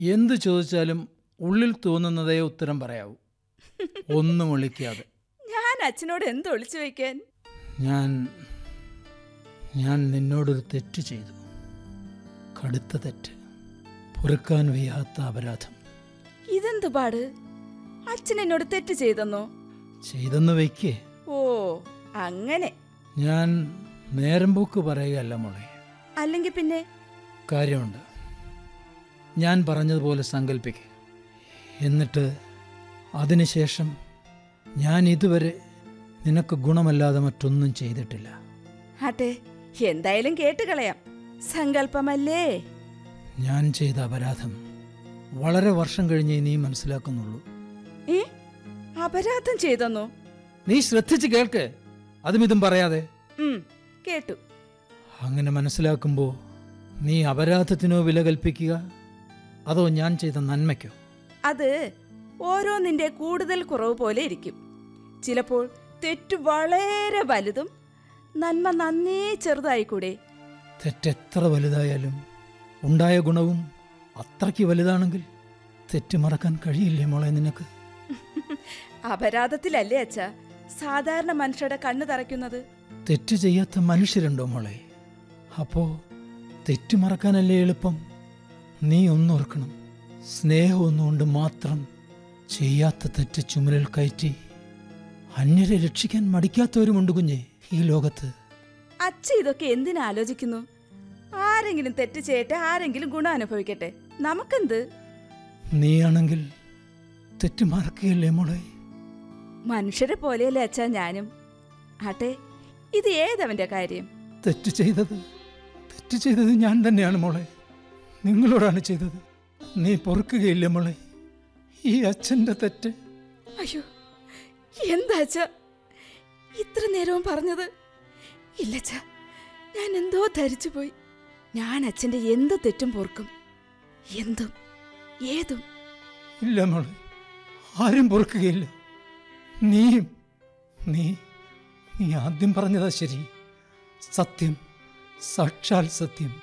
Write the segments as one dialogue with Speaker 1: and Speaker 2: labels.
Speaker 1: എന്തു ചോദിച്ചാലും ഉള്ളിൽ തോന്നുന്നതേ ഉത്തരം പറയാവൂ ഒന്നും ഒളിക്കാതെ
Speaker 2: ഞാൻ അച്ഛനോട് എന്ത് ഒളിച്ചു വയ്ക്കാൻ
Speaker 1: ഞാൻ ഞാൻ നിന്നോടൊരു തെറ്റ് ചെയ്തു കടുത്ത തെറ്റ് പൊറുക്കാൻ വയ്യാത്ത അപരാധം
Speaker 2: ഇതെന്ത് പാട് അച്ഛൻ എന്നോട് തെറ്റ് ചെയ്തെന്നോ
Speaker 1: ചെയ്തെന്ന് വയ്ക്കേ
Speaker 2: ഓ അങ്ങനെ
Speaker 1: ഞാൻ നേരം പോക്ക് പറയുകയല്ല മോളെ
Speaker 2: അല്ലെങ്കിൽ പിന്നെ
Speaker 1: കാര്യമുണ്ട് ഞാൻ പറഞ്ഞതുപോലെ സങ്കല്പിക്കുക എന്നിട്ട് അതിനുശേഷം ഞാൻ ഇതുവരെ നിനക്ക് ഗുണമല്ലാതെ മറ്റൊന്നും ചെയ്തിട്ടില്ല
Speaker 2: ആട്ടെ എന്തായാലും കേട്ട് കളയാം സങ്കല്പമല്ലേ
Speaker 1: ഞാൻ ചെയ്ത അപരാധം വളരെ വർഷം കഴിഞ്ഞേ നീ മനസ്സിലാക്കുന്നുള്ളൂ
Speaker 2: ഏ അപരാധം ചെയ്തെന്നോ
Speaker 1: നീ ശ്രദ്ധിച്ച് കേൾക്ക് അതും ഇതും പറയാതെ
Speaker 2: ഉം കേട്ടു
Speaker 1: അങ്ങനെ മനസ്സിലാക്കുമ്പോൾ നീ അപരാധത്തിനോ വില കൽപ്പിക്കുക അതോ ഞാൻ ചെയ്ത നന്മയ്ക്കോ
Speaker 2: അത് ഓരോന്നിന്റെ കൂടുതൽ കുറവ് പോലെ ഇരിക്കും ചിലപ്പോൾ തെറ്റ് വളരെ വലുതും നന്മ നന്നേ ചെറുതായിക്കൂടെ
Speaker 1: തെറ്റെത്ര വലുതായാലും ഉണ്ടായ ഗുണവും അത്രയ്ക്ക് വലുതാണെങ്കിൽ തെറ്റ് മറക്കാൻ കഴിയില്ലേ മോളെ നിനക്ക്
Speaker 2: അപരാധത്തിലല്ലേ അച്ഛ സാധാരണ മനുഷ്യരുടെ കണ്ണു തറയ്ക്കുന്നത്
Speaker 1: തെറ്റ് ചെയ്യാത്ത മനുഷ്യരുണ്ടോ മോളെ അപ്പോ തെറ്റ് മറക്കാനല്ലേ എളുപ്പം നീ ഒന്നോർക്കണം സ്നേഹം ഒന്നുകൊണ്ട് മാത്രം ചെയ്യാത്ത തെറ്റ് ചുമലിൽ കയറ്റി അന്യരെ രക്ഷിക്കാൻ മടിക്കാത്തവരുമുണ്ട് കുഞ്ഞെ ഈ ലോകത്ത്
Speaker 2: അച്ഛ ഇതൊക്കെ എന്തിനാ ആലോചിക്കുന്നു ആരെങ്കിലും തെറ്റ് ചെയ്യട്ടെ ആരെങ്കിലും ഗുണം അനുഭവിക്കട്ടെ നമുക്കെന്ത്
Speaker 1: നീയാണെങ്കിൽ തെറ്റ് മറക്കുകയല്ലേ മോളെ
Speaker 2: മനുഷ്യരെ പോലെയല്ലേ അച്ഛാ ഞാനും ആട്ടെ ഇത് ഏതവന്റെ കാര്യം
Speaker 1: തെറ്റ് ചെയ്തത് തെറ്റ് ചെയ്തത് ഞാൻ തന്നെയാണ് മോളെ നിങ്ങളോടാണ് ചെയ്തത് നീ പൊറുക്കുകയില്ല മോളെ ഈ അച്ഛൻ്റെ തെറ്റ്
Speaker 2: അയ്യോ എന്താ അച്ഛ ഇത്ര നേരവും പറഞ്ഞത് ഇല്ലച്ച ഞാൻ എന്തോ ധരിച്ചു പോയി ഞാൻ അച്ഛന്റെ എന്ത് തെറ്റും പൊറുക്കും എന്തും ഏതും
Speaker 1: ഇല്ല മോളെ ആരും പൊറുക്കുകയില്ല നീയും നീ നീ ആദ്യം പറഞ്ഞതാ ശരി സത്യം സാക്ഷാൽ സത്യം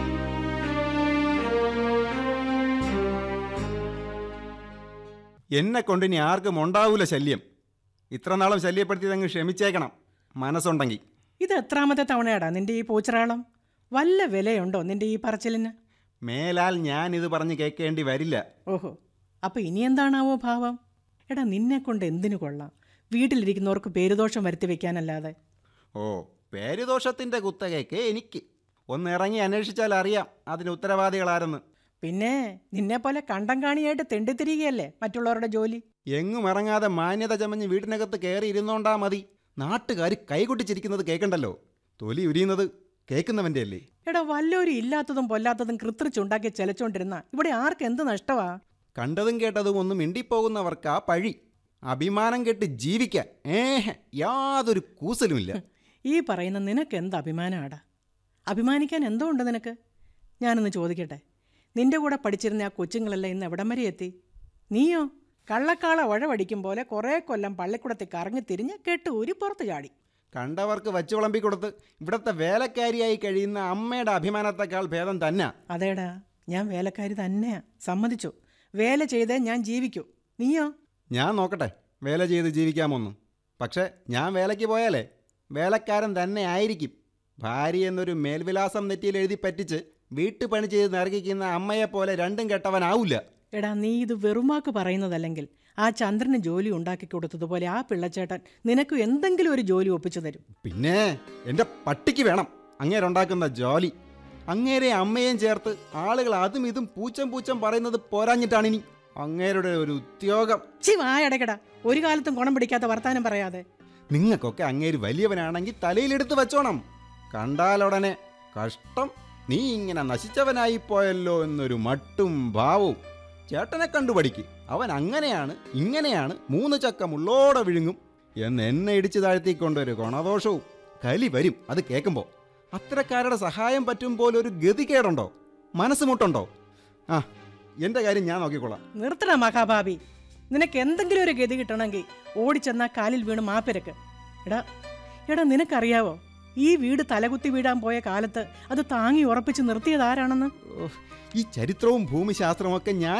Speaker 3: എന്നെ കൊണ്ട് ഇനി ആർക്കും ഉണ്ടാവൂല ശല്യം ഇത്ര നാളും ശല്യപ്പെടുത്തിയത് അങ്ങ് ക്ഷമിച്ചേക്കണം മനസ്സുണ്ടെങ്കിൽ
Speaker 4: ഇത് എത്രാമത്തെ തവണയാടാ നിന്റെ ഈ പൂച്ചറാളം വല്ല വിലയുണ്ടോ നിന്റെ ഈ പറച്ചിലിന്
Speaker 3: മേലാൽ ഞാൻ ഇത് പറഞ്ഞ് കേൾക്കേണ്ടി വരില്ല
Speaker 4: ഓഹോ അപ്പൊ ഇനി എന്താണാവോ ഭാവം എടാ നിന്നെ കൊണ്ട് എന്തിനു കൊള്ളാം വീട്ടിലിരിക്കുന്നവർക്ക് പേരുദോഷം വരുത്തി വെക്കാനല്ലാതെ
Speaker 3: ഓ പേരുദോഷത്തിൻ്റെ കുത്തകയ്ക്ക് എനിക്ക് ഒന്ന് ഇറങ്ങി അന്വേഷിച്ചാൽ അറിയാം അതിന് ഉത്തരവാദികളാരെന്ന്
Speaker 4: പിന്നെ നിന്നെ പോലെ കണ്ടം കാണിയായിട്ട് തെണ്ടിത്തിരികയല്ലേ മറ്റുള്ളവരുടെ ജോലി
Speaker 3: എങ്ങും ഇറങ്ങാതെ മാന്യത ചമഞ്ഞ് വീട്ടിനകത്ത് കയറി ഇരുന്നോണ്ടാ മതി നാട്ടുകാർ കൈകൊട്ടിച്ചിരിക്കുന്നത് കേൾക്കണ്ടല്ലോ തൊലി ഉരിയുന്നത് കേൾക്കുന്നവൻ്റെ അല്ലേ
Speaker 4: എടാ വല്ലോരും ഇല്ലാത്തതും പൊല്ലാത്തതും കൃത്രിച്ചുണ്ടാക്കി ചെലച്ചോണ്ടിരുന്ന ഇവിടെ ആർക്ക് എന്ത് നഷ്ടമാ
Speaker 3: കണ്ടതും കേട്ടതും ഒന്നും മിണ്ടിപ്പോകുന്നവർക്കാ പഴി അഭിമാനം കെട്ട് ജീവിക്കാൻ ഏഹ് യാതൊരു കൂസലുമില്ല
Speaker 4: ഈ പറയുന്ന നിനക്ക് എന്ത് അഭിമാനമാടാ അഭിമാനിക്കാൻ എന്തോ ഉണ്ട് നിനക്ക് ഞാനൊന്ന് ചോദിക്കട്ടെ നിന്റെ കൂടെ പഠിച്ചിരുന്ന ആ കൊച്ചുങ്ങളെല്ലാം ഇന്ന് എവിടം വരെ എത്തി നീയോ കള്ളക്കാള ഉഴവടിക്കും പോലെ കുറേ കൊല്ലം പള്ളിക്കൂടത്തിൽ കറങ്ങി തിരിഞ്ഞ് കെട്ടൂരി പുറത്ത് ചാടി
Speaker 3: കണ്ടവർക്ക് വച്ചു വിളമ്പിക്കൊടുത്ത് ഇവിടുത്തെ വേലക്കാരിയായി കഴിയുന്ന അമ്മയുടെ അഭിമാനത്തെക്കാൾ ഭേദം തന്നെ
Speaker 4: അതേടാ ഞാൻ വേലക്കാരി തന്നെയാ സമ്മതിച്ചു വേല ചെയ്തേ ഞാൻ ജീവിക്കൂ നീയോ
Speaker 3: ഞാൻ നോക്കട്ടെ വേല ചെയ്ത് ജീവിക്കാമൊന്നും പക്ഷേ ഞാൻ വേലയ്ക്ക് പോയാലേ വേലക്കാരൻ തന്നെ ആയിരിക്കും ഭാര്യ എന്നൊരു മേൽവിലാസം നെറ്റിയിൽ എഴുതി പറ്റിച്ച് വീട്ടുപണി ചെയ്ത് നരകിക്കുന്ന അമ്മയെപ്പോലെ രണ്ടും കെട്ടവനാവില്ല
Speaker 4: എടാ നീ ഇത് വെറുമാക്ക് പറയുന്നതല്ലെങ്കിൽ ആ ചന്ദ്രന് ജോലി ഉണ്ടാക്കി കൊടുത്തതുപോലെ ആ പിള്ളച്ചേട്ടൻ നിനക്ക് എന്തെങ്കിലും ഒരു ജോലി ഒപ്പിച്ചു തരും
Speaker 3: പിന്നെ എൻ്റെ പട്ടിക്ക് വേണം അങ്ങേരുണ്ടാക്കുന്ന ജോലി അങ്ങേരെ അമ്മയും ചേർത്ത് ആളുകൾ അതും ഇതും പൂച്ചം പൂച്ചം പറയുന്നത് പോരാഞ്ഞിട്ടാണിനി അങ്ങേരുടെ ഒരു ഉദ്യോഗം
Speaker 4: ചി വായടക്കടാ ഒരു കാലത്തും ഗുണം പിടിക്കാത്ത വർത്താനം പറയാതെ
Speaker 3: നിങ്ങൾക്കൊക്കെ അങ്ങേര് വലിയവനാണെങ്കിൽ തലയിലെടുത്ത് വെച്ചോണം കണ്ടാലുടനെ കഷ്ടം നീ ഇങ്ങനെ നശിച്ചവനായി പോയല്ലോ എന്നൊരു മട്ടും ഭാവവും ചേട്ടനെ കണ്ടുപഠിക്ക് അവൻ അങ്ങനെയാണ് ഇങ്ങനെയാണ് മൂന്ന് ചക്ക മുള്ളോടെ വിഴുങ്ങും എന്ന് എന്നെ ഇടിച്ചു താഴ്ത്തിക്കൊണ്ടൊരു ഗുണദോഷവും കലി വരും അത് കേൾക്കുമ്പോൾ അത്തരക്കാരുടെ സഹായം പറ്റും പോലെ ഒരു ഗതികേടുണ്ടോ മനസ്സ് മുട്ടുണ്ടോ ആ എൻ്റെ കാര്യം ഞാൻ നോക്കിക്കൊള്ളാം
Speaker 4: നിർത്തണ മഹാഭാവി നിനക്ക് എന്തെങ്കിലും ഒരു ഗതി കിട്ടണമെങ്കിൽ ഓടിച്ചെന്നാ കാലിൽ വീണ് മാപ്പിരക്ക് എടാ എടാ നിനക്കറിയാവോ ഈ വീട് തലകുത്തി വീഴാൻ പോയ കാലത്ത് അത് താങ്ങി ഉറപ്പിച്ച് നിർത്തിയതാരാണെന്ന്
Speaker 3: ഓ, ഈ ചരിത്രവും ഭൂമിശാസ്ത്രവും ഒക്കെ ഞാൻ